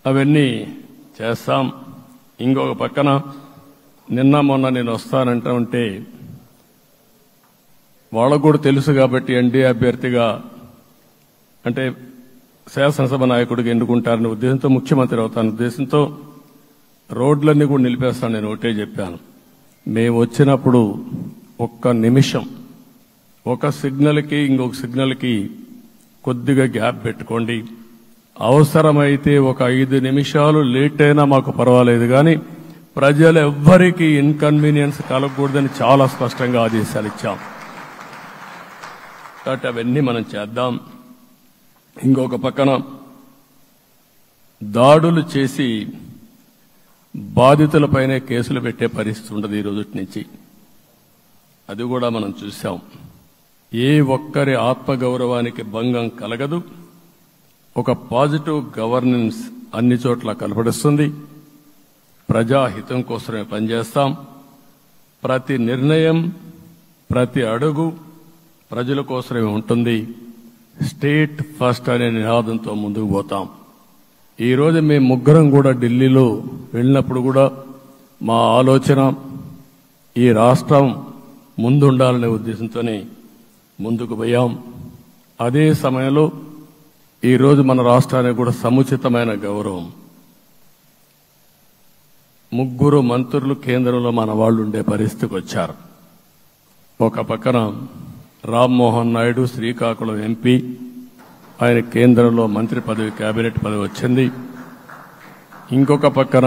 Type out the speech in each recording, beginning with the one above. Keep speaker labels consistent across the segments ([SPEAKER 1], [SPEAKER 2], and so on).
[SPEAKER 1] అవన్నీ చేస్తాం ఇంకొక పక్కన నిన్న మొన్న నేను వస్తానంటా ఉంటే వాళ్ళకు కూడా తెలుసు కాబట్టి ఎన్డీఏ అభ్యర్థిగా అంటే శాసనసభ నాయకుడికి ఎన్నుకుంటారనే ఉద్దేశంతో ముఖ్యమంత్రి అవుతాను ఉద్దేశంతో రోడ్లన్నీ కూడా నిలిపేస్తాను నేను ఒకటే చెప్పాను మేము వచ్చినప్పుడు ఒక్క నిమిషం ఒక సిగ్నల్కి ఇంకొక సిగ్నల్కి కొద్దిగా గ్యాప్ పెట్టుకోండి అవసరమైతే ఒక ఐదు నిమిషాలు లేట్ అయినా మాకు పర్వాలేదు కానీ ప్రజలు ఎవ్వరికీ ఇన్కన్వీనియన్స్ కలగకూడదని చాలా స్పష్టంగా ఆదేశాలు ఇచ్చాం కాబట్టి అవన్నీ మనం చేద్దాం ఇంకొక పక్కన దాడులు చేసి బాధితులపైనే కేసులు పెట్టే పరిస్థితి ఉండదు ఈ రోజు నుంచి అది కూడా మనం చూశాం ఏ ఒక్కరి ఆత్మగౌరవానికి భంగం కలగదు ఒక పాజిటివ్ గవర్నెన్స్ అన్ని చోట్ల కనపడిస్తుంది ప్రజాహితం కోసమే పనిచేస్తాం ప్రతి నిర్ణయం ప్రతి అడుగు ప్రజల కోసమే ఉంటుంది స్టేట్ ఫస్ట్ అనే నినాదంతో ముందుకు పోతాం ఈ రోజు మేము ముగ్గురం కూడా ఢిల్లీలో వెళ్ళినప్పుడు కూడా మా ఆలోచన ఈ రాష్ట్రం ముందుండాలనే ఉద్దేశంతోనే ముందుకు పోయాం అదే సమయంలో ఈ రోజు మన రాష్ట్రానికి కూడా సముచితమైన గౌరవం ముగ్గురు మంత్రులు కేంద్రంలో మన వాళ్ళు ఉండే పరిస్థితికి వచ్చారు ఒక పక్కన రామ్మోహన్ నాయుడు శ్రీకాకుళం ఎంపీ ఆయన కేంద్రంలో మంత్రి పదవి కేబినెట్ పదవి వచ్చింది ఇంకొక పక్కన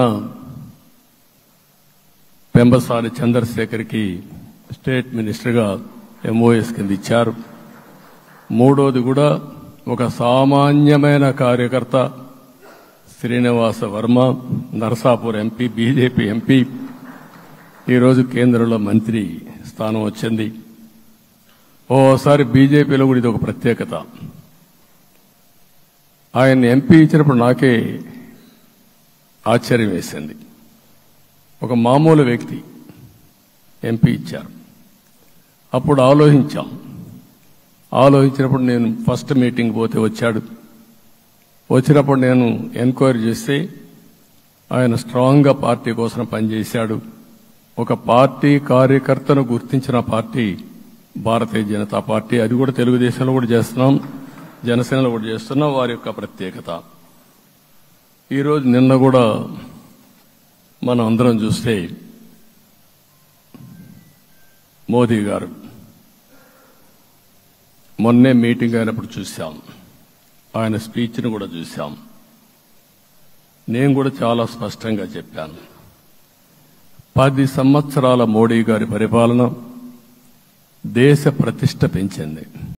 [SPEAKER 1] పెంబసాని చంద్రశేఖర్కి స్టేట్ మినిస్టర్గా ఎంఓఎస్ కింద ఇచ్చారు మూడోది కూడా ఒక సామాన్యమైన కార్యకర్త Srinivasa Varma Narasapur MP BJP MP ఈరోజు కేంద్రంలో మంత్రి స్థానం వచ్చింది ఓసారి బీజేపీలో కూడా ఇది ఒక ప్రత్యేకత ఆయన ఎంపీ ఇచ్చినప్పుడు నాకే ఆశ్చర్యం వేసింది ఒక మామూలు వ్యక్తి ఎంపీ ఇచ్చారు అప్పుడు ఆలోచించాం ఆలోచించినప్పుడు నేను ఫస్ట్ మీటింగ్ పోతే వచ్చాడు వచ్చినప్పుడు నేను ఎంక్వైరీ చేస్తే ఆయన స్ట్రాంగ్గా పార్టీ కోసం పనిచేశాడు ఒక పార్టీ కార్యకర్తను గుర్తించిన పార్టీ భారతీయ జనతా పార్టీ అది కూడా తెలుగుదేశంలో కూడా చేస్తున్నాం జనసేనలో కూడా చేస్తున్నాం వారి యొక్క ప్రత్యేకత ఈరోజు నిన్న కూడా మనం అందరం చూస్తే మోదీ గారు మొన్నే మీటింగ్ అయినప్పుడు చూశాం ఆయన స్పీచ్ను కూడా చూశాం నేను కూడా చాలా స్పష్టంగా చెప్పాను పది సంవత్సరాల మోడీ గారి పరిపాలన దేశ ప్రతిష్ట పెంచింది